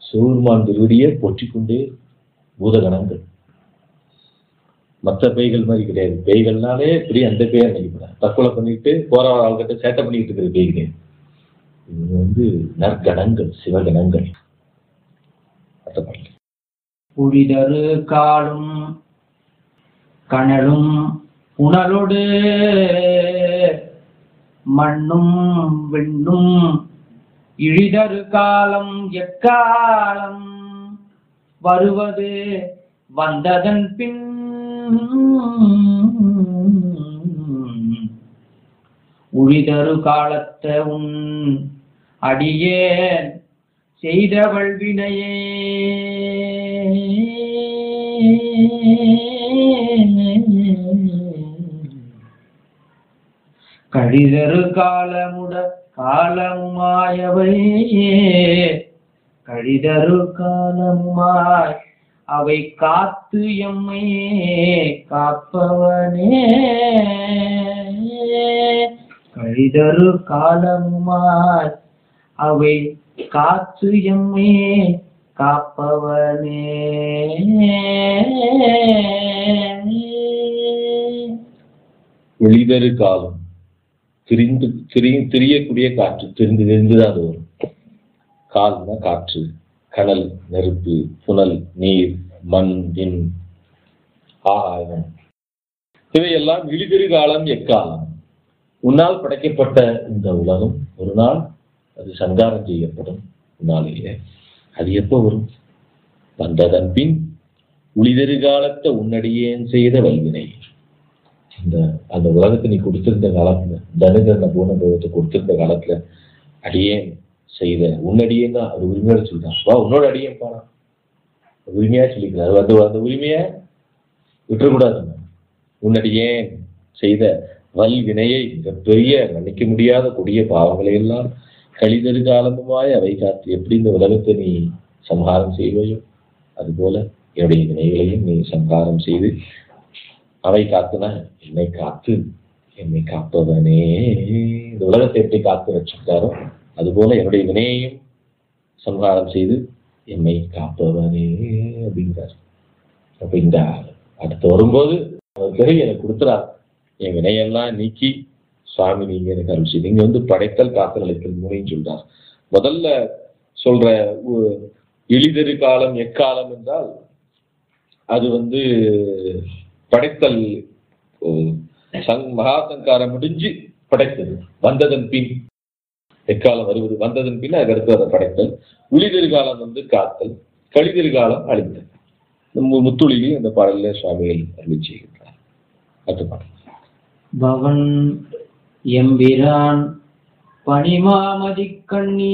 சிவபெருமான் திருவடியை போற்றிக்கொண்டே பூதகணங்கள் மற்ற பேய்கள் மாதிரி கிடையாது பேய்கள்னாலே இப்படி அந்த பேர் நினைக்கப்படாது தற்கொலை பண்ணிட்டு போற ஆள்கிட்ட சேட்டை பண்ணிட்டு இருக்கிற பேய் கிடையாது இது வந்து நற்கணங்கள் சிவகணங்கள் அடுத்த பாடல் புரிதரு காலும் கனலும் உணலொடு மண்ணும் விண்ணும் இழிதரு காலம் எக்காலம் வருவது வந்ததன் பின் உழிதரு காலத்த உன் அடியேன் செய்தவள் வினையே கழிதரு காலமுட காலமுமாயவை கழிதரு காலமுமாய் அவை காத்து எம்மை காப்பவனே கழிதரு காலமுமாய் அவை காத்து எம்மே காப்பவனே எளிதரு காலம் திரிந்து திரி திரியக்கூடிய காற்று திரிந்து தெரிந்துதான் அது வரும் கால்னா காற்று கடல் நெருப்பு புனல் நீர் மண் விண் ஆகாயம் இவையெல்லாம் இழிதிரு காலம் எக்காலம் உன்னால் படைக்கப்பட்ட இந்த உலகம் ஒரு நாள் அது சங்காரம் செய்யப்படும் உன்னாலேயே அது எப்போ வரும் வந்ததன் பின் உளிதெரு காலத்தை உன்னடியேன் செய்த வல்வினை இந்த அந்த உலகத்தை நீ கொடுத்திருந்த காலத்துல தனுகரண பூனபவத்தை கொடுத்திருந்த காலத்துல அடியேன் செய்த உன்னடியேன் தான் அவர் உரிமையோட சொல்றான் வா உன்னோட அடியேன் பாடா உரிமையா சொல்லிக்கிறார் அந்த அந்த உரிமையை விட்டுறக்கூடாது நம்ம. உன்னடியேன் செய்த வல் வினையை மிகப்பெரிய மன்னிக்க முடியாத கொடிய பாவங்களை எல்லாம் கழிதரு காலமுமாய் அவை காத்து எப்படி இந்த உலகத்தை நீ சம்ஹாரம் செய்வையோ அதுபோல என்னுடைய வினைகளையும் நீ சம்ஹாரம் செய்து அவை காத்துனா என்னை காத்து என்னை காப்பவனே இந்த உலகத்தை எப்படி காத்து ரட்சித்தாரோ அதுபோல என்னுடைய வினையையும் சம்ஹாரம் செய்து என்னை காப்பவனே அப்படிங்கிறார் அப்ப இந்த அடுத்து வரும்போது அவர் பிறகு எனக்கு கொடுத்துறார் என் வினையெல்லாம் நீக்கி சுவாமி நீங்க எனக்கு அருள் செய்து இங்க வந்து படைத்தல் காத்தல் அழைத்தல் மூணையும் சொல்றார் முதல்ல சொல்ற உ- எளிதரு காலம் எக்காலம் என்றால் அது வந்து படைத்தல் ஓ, சங் மகாசங்காரம் முடிஞ்சு படைத்தது வந்ததன் பின் எக்காலம் வருவது வந்ததன் பின் அதுக்கு அடுத்து அதை படைத்தல் உளிதிரு காலம் வந்து காத்தல் கழிதிரு காலம் அழித்தல் இந்த மு- முத்துளிலையும் இந்த பாடல்ல சுவாமிகள் அருளி செய்கின்றார் அடுத்த பாடல் பவன் எம்பிரான் பனிமாமதி கண்ணீ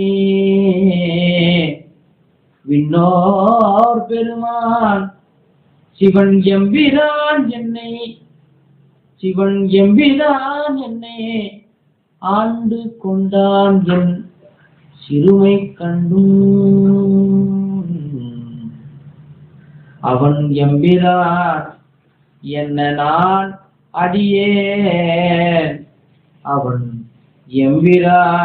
விண்ணோர் பெருமான் சிவன் எம்பிரான் என்னை சிவன் எம்பிரான் என்னை ஆண்டு கொண்டான் என் சிறுமை கண்டும் அவன் எம்பிரான் என்ன நான் அடியேன் அவன் எம்பிரான்